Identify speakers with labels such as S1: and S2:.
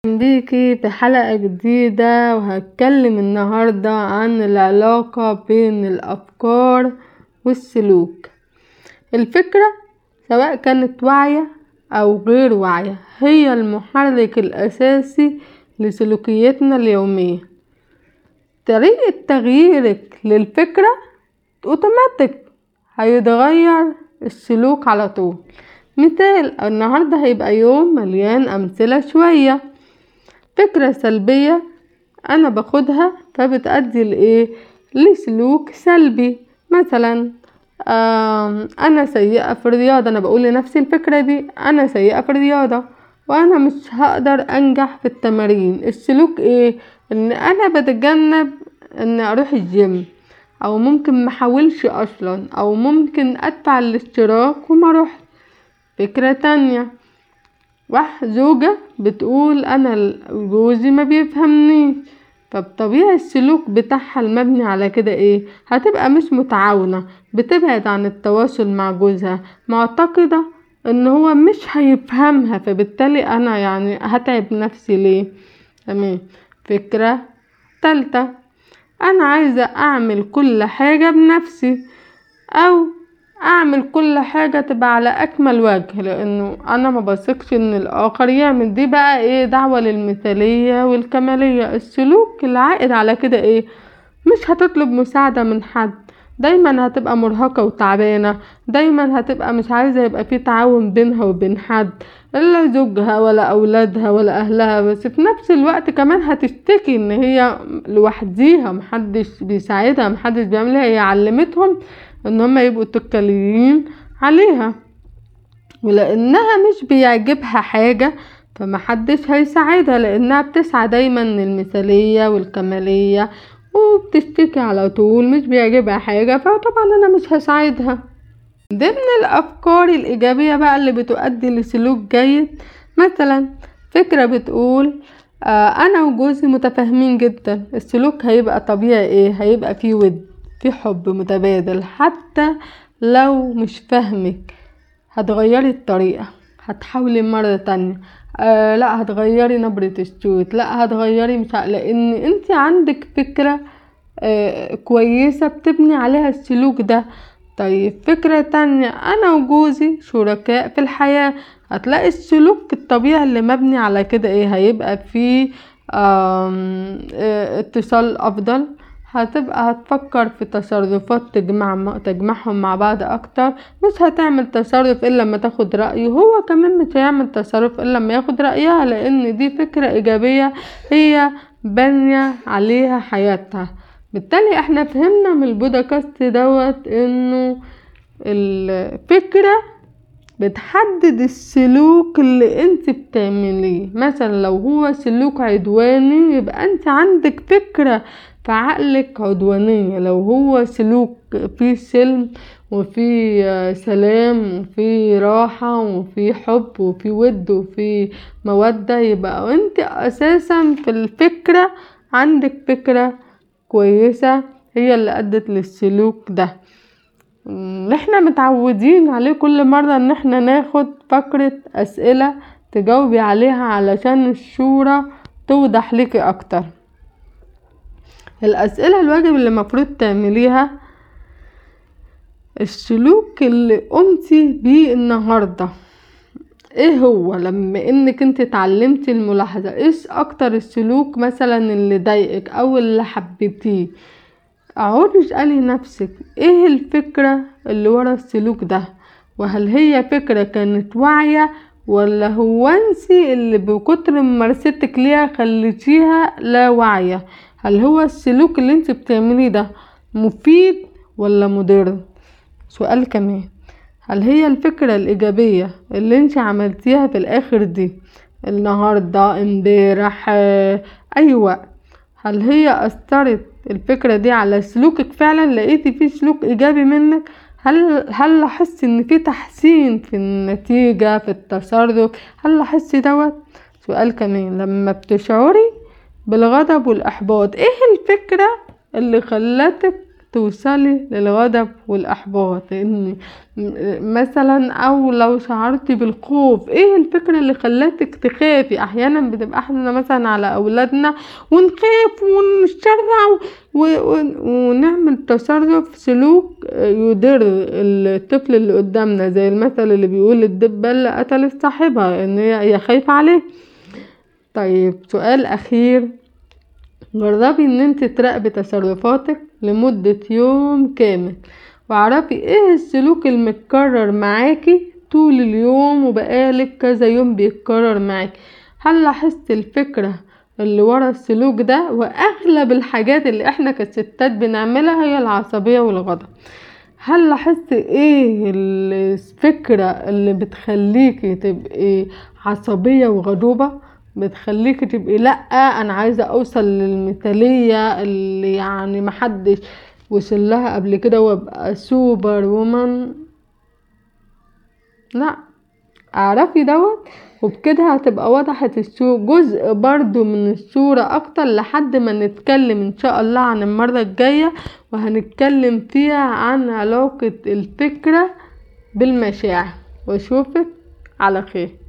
S1: بيكي في حلقة جديدة وهتكلم النهاردة عن العلاقة بين الأفكار والسلوك الفكرة سواء كانت واعية أو غير واعية هي المحرك الأساسي لسلوكياتنا اليومية طريقة تغييرك للفكرة اوتوماتيك هيتغير السلوك على طول مثال النهاردة هيبقى يوم مليان أمثلة شوية فكرة سلبية أنا باخدها فبتأدي لإيه لسلوك سلبي مثلا أنا سيئة في الرياضة أنا بقول لنفسي الفكرة دي أنا سيئة في الرياضة وأنا مش هقدر أنجح في التمارين السلوك إيه إن أنا بتجنب إن أروح الجيم أو ممكن محاولش أصلا أو ممكن أدفع الاشتراك وما أروح فكرة تانية واحد زوجة بتقول أنا جوزي ما بيفهمنيش فبطبيعي السلوك بتاعها المبني على كده ايه هتبقى مش متعاونة بتبعد عن التواصل مع جوزها معتقدة ان هو مش هيفهمها فبالتالي انا يعني هتعب نفسي ليه تمام فكرة تالتة انا عايزة اعمل كل حاجة بنفسي او اعمل كل حاجة تبقى على اكمل وجه لانه انا ما بثقش ان الاخر يعمل دي بقى ايه دعوة للمثالية والكمالية السلوك العائد على كده ايه مش هتطلب مساعدة من حد دايما هتبقى مرهقة وتعبانة دايما هتبقى مش عايزة يبقى في تعاون بينها وبين حد الا زوجها ولا اولادها ولا اهلها بس في نفس الوقت كمان هتشتكي ان هي لوحديها محدش بيساعدها محدش بيعملها هي علمتهم ان هما يبقوا اتكاليين عليها ولانها مش بيعجبها حاجة فمحدش هيساعدها لانها بتسعى دايما للمثالية والكمالية وبتشتكي على طول مش بيعجبها حاجة فطبعا انا مش هساعدها ضمن الافكار الايجابية بقى اللي بتؤدي لسلوك جيد مثلا فكرة بتقول آه انا وجوزي متفاهمين جدا السلوك هيبقى طبيعي ايه هيبقى فيه ود في حب متبادل حتى لو مش فاهمك هتغيري الطريقة هتحاولي مرة تانية آه لا هتغيري نبرة الصوت لا هتغيري مش لان انت عندك فكرة آه كويسة بتبني عليها السلوك ده طيب فكرة تانية انا وجوزي شركاء في الحياة هتلاقي السلوك الطبيعي اللي مبني على كده ايه هيبقى فيه آه اتصال افضل هتبقى هتفكر في تصرفات تجمع تجمعهم مع بعض اكتر مش هتعمل تصرف الا لما تاخد رأيه هو كمان مش هيعمل تصرف الا لما ياخد رأيها لان دي فكرة ايجابية هي بانية عليها حياتها بالتالي احنا فهمنا من البودكاست دوت انه الفكرة بتحدد السلوك اللي انت بتعمليه مثلا لو هو سلوك عدواني يبقى انت عندك فكرة في عقلك عدوانية لو هو سلوك فيه سلم وفيه سلام وفيه راحة وفيه حب وفيه ود وفيه مودة يبقى انت اساسا في الفكرة عندك فكرة كويسة هي اللي ادت للسلوك ده اللي احنا متعودين عليه كل مرة ان احنا ناخد فقرة اسئلة تجاوبي عليها علشان الصورة توضح لك اكتر الاسئلة الواجب اللي مفروض تعمليها السلوك اللي قمتي بيه النهاردة ايه هو لما انك انت اتعلمتي الملاحظة ايه اكتر السلوك مثلا اللي ضايقك او اللي حبيتيه اقعدي اسألي نفسك ايه الفكرة اللي ورا السلوك ده وهل هي فكرة كانت واعية ولا هو انسي اللي بكتر ممارستك ليها خليتيها لا واعية هل هو السلوك اللي انت بتعمليه ده مفيد ولا مضر سؤال كمان هل هي الفكرة الإيجابية اللي انت عملتيها في الآخر دي النهاردة امبارح أي وقت هل هي أثرت الفكرة دي على سلوكك فعلا لقيتي فيه سلوك إيجابي منك هل هل لاحظتي ان في تحسين في النتيجة في التصرف هل لاحظتي دوت سؤال كمان لما بتشعري بالغضب والاحباط ايه الفكرة اللي خلتك توصلي للغضب والاحباط لان مثلا او لو شعرتي بالخوف ايه الفكرة اللي خلتك تخافي احيانا بتبقى احنا مثلا على اولادنا ونخاف ونشرع ونعمل تصرف سلوك يضر الطفل اللي قدامنا زي المثل اللي بيقول الدبة اللي قتلت صاحبها ان هي خايفة عليه طيب سؤال اخير جربي ان انت تراقبي تصرفاتك لمدة يوم كامل واعرفي ايه السلوك المتكرر معاكي طول اليوم وبقالك كذا يوم بيتكرر معاكي هل لاحظت الفكرة اللي ورا السلوك ده واغلب الحاجات اللي احنا كستات بنعملها هي العصبية والغضب هل لاحظت ايه الفكرة اللي بتخليكي تبقي عصبية وغضوبة بتخليكي تبقي لا انا عايزة اوصل للمثالية اللي يعني محدش وصلها قبل كده وابقى سوبر وومن لا اعرفي دوت وبكده هتبقى وضحت الصورة جزء برضو من الصورة اكتر لحد ما نتكلم ان شاء الله عن المرة الجاية وهنتكلم فيها عن علاقة الفكرة بالمشاعر واشوفك على خير